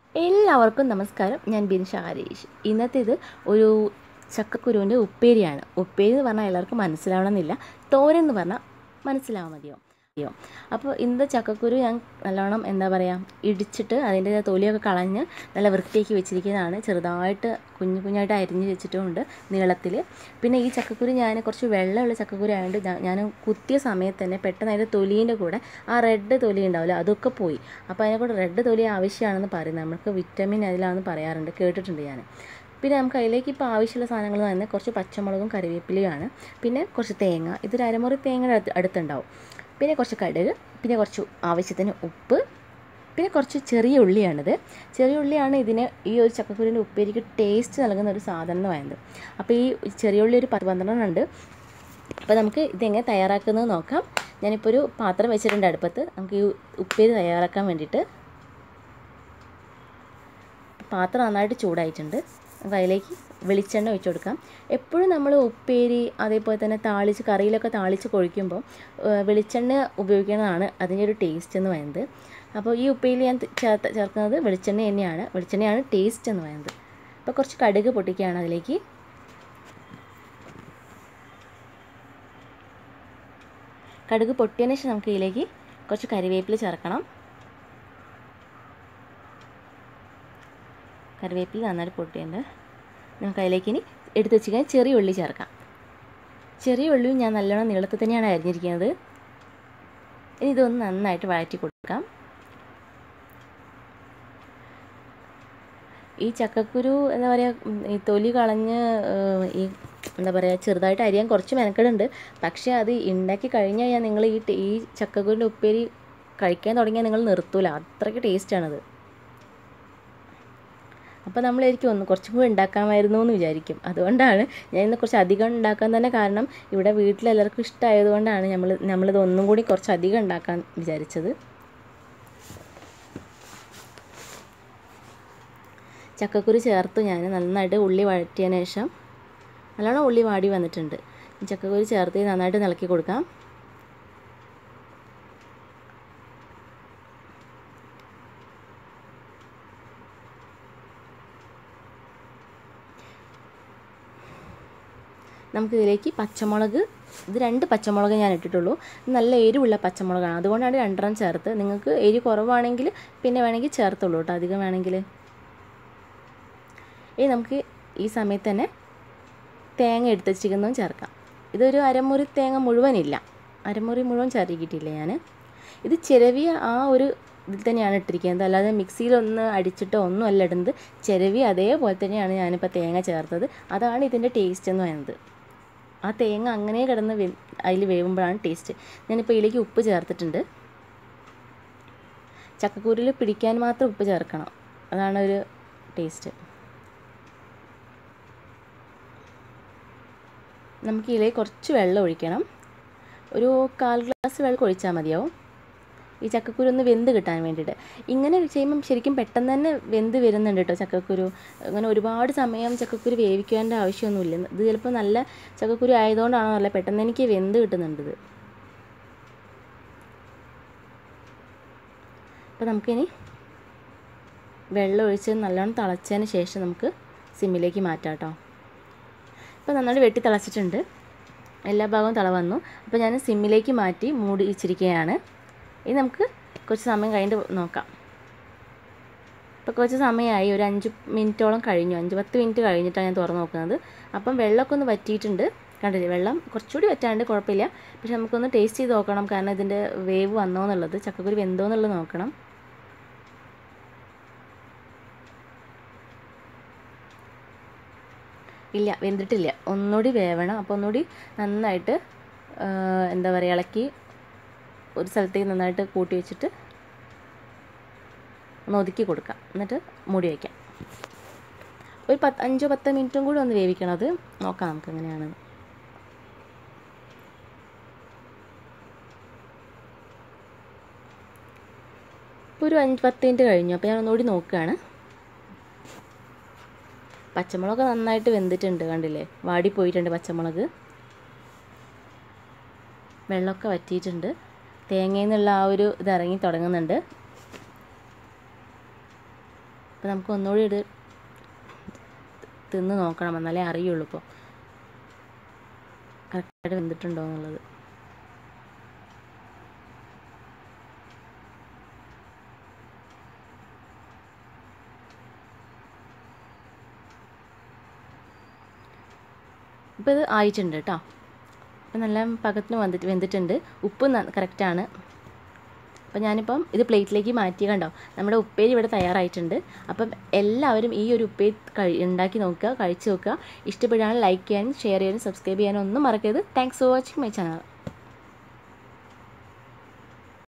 എല്ലാവർക്കും നമസ്കാരം ഞാൻ ബിൻഷ ഹരീഷ് ഇന്നത്തേത് ഒരു ചക്കക്കുരുവിൻ്റെ ഉപ്പേരിയാണ് ഉപ്പേരി എന്ന് പറഞ്ഞാൽ എല്ലാവർക്കും മനസ്സിലാവണമെന്നില്ല തോരൻ എന്ന് പറഞ്ഞാൽ മനസ്സിലാവാൻ മതിയോ മതിയോ അപ്പോൾ ഇന്നത്തെ ചക്കക്കുരു ഞാൻ നല്ലോണം എന്താ പറയുക ഇടിച്ചിട്ട് അതിൻ്റെ തൊലിയൊക്കെ കളഞ്ഞ് നല്ല വൃത്തിയാക്കി വെച്ചിരിക്കുന്നതാണ് ചെറുതായിട്ട് കുഞ്ഞു കുഞ്ഞായിട്ട് അരിഞ്ഞ് വെച്ചിട്ടുമുണ്ട് നീളത്തിൽ പിന്നെ ഈ ചക്കക്കുരു ഞാൻ കുറച്ച് വെള്ളമുള്ള ചക്കക്കുരു ആയതുകൊണ്ട് ഞാൻ- ഞാൻ കുത്തിയ സമയത്ത് തന്നെ പെട്ടെന്ന് അതിൻ്റെ തൊലീൻ്റെ കൂടെ ആ റെഡ് തൊലി ഉണ്ടാവില്ല അതൊക്കെ പോയി അപ്പോൾ അതിനെ കൂടെ റെഡ് തൊലി ആവശ്യമാണെന്ന് പറയുന്നത് നമുക്ക് വിറ്റമിൻ അതിലാണെന്ന് പറയാറുണ്ട് കേട്ടിട്ടുണ്ട് ഞാൻ പിന്നെ നമുക്ക് അതിലേക്ക് ഇപ്പോൾ ആവശ്യമുള്ള സാധനങ്ങൾ എന്ന് പറയുന്നത് കുറച്ച് പച്ചമുളകും കറിവേപ്പിലയുമാണ് പിന്നെ കുറച്ച് തേങ്ങ ഇതൊരു അരമുറി തേങ്ങയുടെ അടുത്ത് അടുത്തുണ്ടാവും പിന്നെ കുറച്ച് കടുക് പിന്നെ കുറച്ച് ആവശ്യത്തിന് ഉപ്പ് പിന്നെ കുറച്ച് ചെറിയ ഉള്ളിയാണിത് ചെറിയ ഉള്ളിയാണ് ഇതിന് ഈ ഒരു ചക്കക്കുരുവിൻ്റെ ഉപ്പേരിക്ക് ടേസ്റ്റ് നൽകുന്ന ഒരു സാധനം എന്ന് പറയുന്നത് അപ്പോൾ ഈ ചെറിയ ഉള്ളി ഒരു പത്ത് പന്ത്രണ്ടെണ്ണം ഉണ്ട് അപ്പോൾ നമുക്ക് ഇതെങ്ങനെ തയ്യാറാക്കുന്നത് നോക്കാം ഞാനിപ്പോൾ ഒരു പാത്രം വെച്ചിട്ടുണ്ട് അടുപ്പത്ത് നമുക്ക് ഈ ഉപ്പേരി തയ്യാറാക്കാൻ വേണ്ടിയിട്ട് പാത്രം നന്നായിട്ട് ചൂടായിട്ടുണ്ട് നമുക്ക് അതിലേക്ക് വെളിച്ചെണ്ണ ഒഴിച്ച് കൊടുക്കാം എപ്പോഴും നമ്മൾ ഉപ്പേരി അതേപോലെ തന്നെ താളിച്ച് കറിയിലൊക്കെ താളിച്ച് കൊഴിക്കുമ്പോൾ ഏഹ്, വെളിച്ചെണ്ണ ഉപയോഗിക്കുന്നതാണ് അതിൻ്റെ ഒരു ടേസ്റ്റ് എന്ന് പറയുന്നത് അപ്പോൾ ഈ ഉപ്പേരിയിൽ ഞാൻ ചേർത്ത് ചേർക്കുന്നത് വെളിച്ചെണ്ണ തന്നെയാണ് വെളിച്ചെണ്ണയാണ് ടേസ്റ്റ് എന്ന് പറയുന്നത് അപ്പോൾ കുറച്ച് കടുക് പൊട്ടിക്കുകയാണ് അതിലേക്ക് കടുക് പൊട്ടിയതിന് ശേഷം നമുക്ക് ഇതിലേക്ക് കുറച്ച് കരിവേപ്പില ചേർക്കണം കറിവേപ്പില നന്നായിട്ട് പൊട്ടിയിട്ടുണ്ട് നമുക്ക് അതിലേക്ക് ഇനി എടുത്ത് വെച്ചിരിക്കാൻ ചെറിയ ഉള്ളി ചേർക്കാം ചെറിയ ഉള്ളിയും ഞാൻ നല്ലോണം നീളത്തിൽ തന്നെയാണ് അരിഞ്ഞിരിക്കുന്നത് ഇനി ഇതൊന്ന് നന്നായിട്ട് വഴറ്റി കൊടുക്കാം ഈ ചക്കക്കുരു എന്താ പറയുക ഈ തൊലി കളഞ്ഞ് ഏഹ്, ഈ എന്താ പറയുക ചെറുതായിട്ട് അരിയാൻ കുറച്ച് മെനക്കെടുണ്ട് പക്ഷേ അത് ഉണ്ടാക്കി കഴിഞ്ഞ് കഴിഞ്ഞാൽ നിങ്ങൾ ഈ ടേ- ഈ ചക്കക്കുരുൻ്റെ ഉപ്പേരി കഴിക്കാൻ തുടങ്ങിയാൽ നിങ്ങൾ നിർത്തൂല അത്രയ്ക്ക് ടേസ്റ്റാണത് അപ്പോൾ നമ്മളായിരിക്കും ഒന്ന് കുറച്ചും കൂടി ഉണ്ടാക്കാമായിരുന്നു എന്ന് വിചാരിക്കും അതുകൊണ്ടാണ് ഞാൻ ഇന്ന് കുറച്ച് അധികം ഉണ്ടാക്കാൻ തന്നെ കാരണം ഇവിടെ വീട്ടിലെല്ലാവർക്കും ഇഷ്ടമായതുകൊണ്ടാണ് നമ്മൾ നമ്മളിത് ഒന്നും കൂടി കുറച്ച് അധികം ഉണ്ടാക്കാൻ വിചാരിച്ചത് ചക്കക്കുരു ചേർത്ത് ഞാൻ നന്നായിട്ട് ഉള്ളി വഴറ്റിയതിന് ശേഷം നല്ലോണം ഉള്ളി വാടി വന്നിട്ടുണ്ട് ഈ ചക്കക്കുരു ചേർത്ത് നന്നായിട്ട് ഇളക്കി കൊടുക്കാം നമുക്ക് ഇതിലേക്ക് പച്ചമുളക് ഇത് രണ്ട് പച്ചമുളക് ഞാൻ ഇട്ടിട്ടുള്ളൂ ഇത് നല്ല എരിവുള്ള പച്ചമുളകാണ് അതുകൊണ്ടാണ് രണ്ടെണ്ണം ചേർത്ത് നിങ്ങൾക്ക് എരി കുറവാണെങ്കിൽ പിന്നെ വേണമെങ്കിൽ ചേർത്തുള്ളൂ കേട്ടോ അധികം വേണമെങ്കിൽ ഇനി നമുക്ക് ഈ സമയത്ത് തന്നെ തേങ്ങ എടുത്ത് വെച്ചിരിക്കുന്നതും ചേർക്കാം ഇതൊരു അരമുറി തേങ്ങ മുഴുവനില്ല അരമുറി മുഴുവൻ ചേർക്കിയിട്ടില്ല ഞാൻ ഇത് ചിരവിയ ആ ഒരു ഇതിൽ തന്നെയാണ് ഇട്ടിരിക്കുന്നത് അല്ലാതെ മിക്സിയിലൊന്ന് അടിച്ചിട്ടോ ഒന്നും അല്ല ഇടുന്നത് ചിരവി അതേപോലെ തന്നെയാണ് ഞാനിപ്പോൾ തേങ്ങ ചേർത്തത് അതാണ് ഇതിൻ്റെ ടേസ്റ്റ് എന്ന് പറയുന്നത് ആ തേങ്ങ അങ്ങനെ കിടന്ന് വെ അതിൽ വേവുമ്പോഴാണ് ടേസ്റ്റ് ഞാനിപ്പോൾ ഇതിലേക്ക് ഉപ്പ് ചേർത്തിട്ടുണ്ട് ചക്കക്കൂരിൽ പിടിക്കാൻ മാത്രം ഉപ്പ് ചേർക്കണം അതാണ് ഒരു ടേസ്റ്റ് നമുക്ക് ഇതിലേക്ക് കുറച്ച് വെള്ളം ഒഴിക്കണം ഒരു കാൽ ഗ്ലാസ് വെള്ളം ഒഴിച്ചാൽ മതിയാവും ഈ ചക്കക്കുരു ഒന്ന് വെന്ത് കിട്ടാൻ വേണ്ടിയിട്ട് ഇങ്ങനെ ചെയ്യുമ്പം ശരിക്കും പെട്ടെന്ന് തന്നെ വെന്ത് വരുന്നുണ്ട് കേട്ടോ ചക്കക്കുരു അങ്ങനെ ഒരുപാട് സമയം ചക്കക്കുരു വേവിക്കേണ്ട ആവശ്യമൊന്നുമില്ല ഇത് ചിലപ്പോൾ നല്ല ചക്കക്കുരു ആയതുകൊണ്ടാണോ അല്ല പെട്ടെന്ന് എനിക്ക് വെന്ത് കിട്ടുന്നുണ്ട് ഇത് അപ്പോൾ നമുക്കിനി വെള്ളം ഒഴിച്ച് നല്ലോണം തിളച്ചതിന് ശേഷം നമുക്ക് സിമ്മിലേക്ക് മാറ്റാം കേട്ടോ ഇപ്പോൾ നന്നായിട്ട് വെട്ടി തിളച്ചിട്ടുണ്ട് എല്ലാ ഭാഗവും തിള വന്നു അപ്പോൾ ഞാൻ സിമ്മിലേക്ക് മാറ്റി മൂടി വെച്ചിരിക്കുകയാണ് ഇനി നമുക്ക് കുറച്ച് സമയം കഴിഞ്ഞിട്ട് നോക്കാം ഇപ്പോൾ കുറച്ച് സമയമായി ഒരു അഞ്ച് മിനിറ്റോളം കഴിഞ്ഞു അഞ്ച് പത്ത് മിനിറ്റ് കഴിഞ്ഞിട്ടാണ് ഞാൻ തുറന്ന് നോക്കുന്നത് അപ്പം വെള്ളമൊക്കെ ഒന്ന് വറ്റിയിട്ടുണ്ട് കണ്ടില്ലേ വെള്ളം കുറച്ചുകൂടി വറ്റാണ്ട് കുഴപ്പമില്ല പക്ഷെ നമുക്കൊന്ന് ടേസ്റ്റ് ചെയ്ത് നോക്കണം കാരണം ഇതിൻ്റെ വേവ് വന്നോ എന്നുള്ളത് ചക്കക്കുരു വെന്തോ എന്നുള്ളത് നോക്കണം ഇല്ല വെന്തിട്ടില്ല ഒന്നുകൂടി വേവണം അപ്പോൾ ഒന്നുകൂടി നന്നായിട്ട് ആ, എന്താ പറയുക ഇളക്കി ഒരു സ്ഥലത്തേക്ക് നന്നായിട്ട് കൂട്ടി വെച്ചിട്ട് ഒന്ന് ഒതുക്കി കൊടുക്കാം എന്നിട്ട് മൂടി വയ്ക്കാം ഒരു പത്ത് അഞ്ചോ പത്തോ മിനിറ്റും കൂടി ഒന്ന് വേവിക്കണം അത് നോക്കാം നമുക്ക് എങ്ങനെയാണ് ഇപ്പോൾ ഒരു അഞ്ച് പത്ത് മിനിറ്റ് കഴിഞ്ഞു അപ്പോൾ ഞാൻ ഒന്നുകൂടി നോക്കുകയാണ് പച്ചമുളക് നന്നായിട്ട് വെന്തിട്ടുണ്ട് കണ്ടില്ലേ വാടിപ്പോയിട്ടുണ്ട് പച്ചമുളക് വെള്ളമൊക്കെ വറ്റിയിട്ടുണ്ട് തേങ്ങയിൽ നിന്നുള്ള ആ ഒരു ഇത് ഇറങ്ങി തുടങ്ങുന്നുണ്ട് അപ്പോൾ നമുക്ക് ഒന്നുകൂടി ഇത് തിന്ന് നോക്കണം എന്നാലേ അറിയുള്ളൂ ഇപ്പോൾ കറക്റ്റായിട്ട് വെന്തിട്ടുണ്ടോ എന്നുള്ളത് ഇപ്പോൾ ഇത് ആയിട്ടുണ്ട് കേട്ടോ അപ്പം നല്ല പകത്തിന് വന്നിട്ട് വെന്തിട്ടുണ്ട് ഉപ്പ് കറക്റ്റാണ് അപ്പം ഞാനിപ്പം ഇത് പ്ലേറ്റിലേക്ക് മാറ്റി കണ്ടോ നമ്മുടെ ഉപ്പേരി ഇവിടെ തയ്യാറായിട്ടുണ്ട് അപ്പം എല്ലാവരും ഈ ഒരു ഉപ്പേരി കഴി ഉണ്ടാക്കി നോക്കുക കഴിച്ച് നോക്കുക ഇഷ്ടപ്പെടുകയാണെങ്കിൽ ലൈക്ക് ചെയ്യാനും ഷെയർ ചെയ്യാനും സബ്സ്ക്രൈബ് ചെയ്യാനും ഒന്നും മറക്കരുത് thanks for watching my channel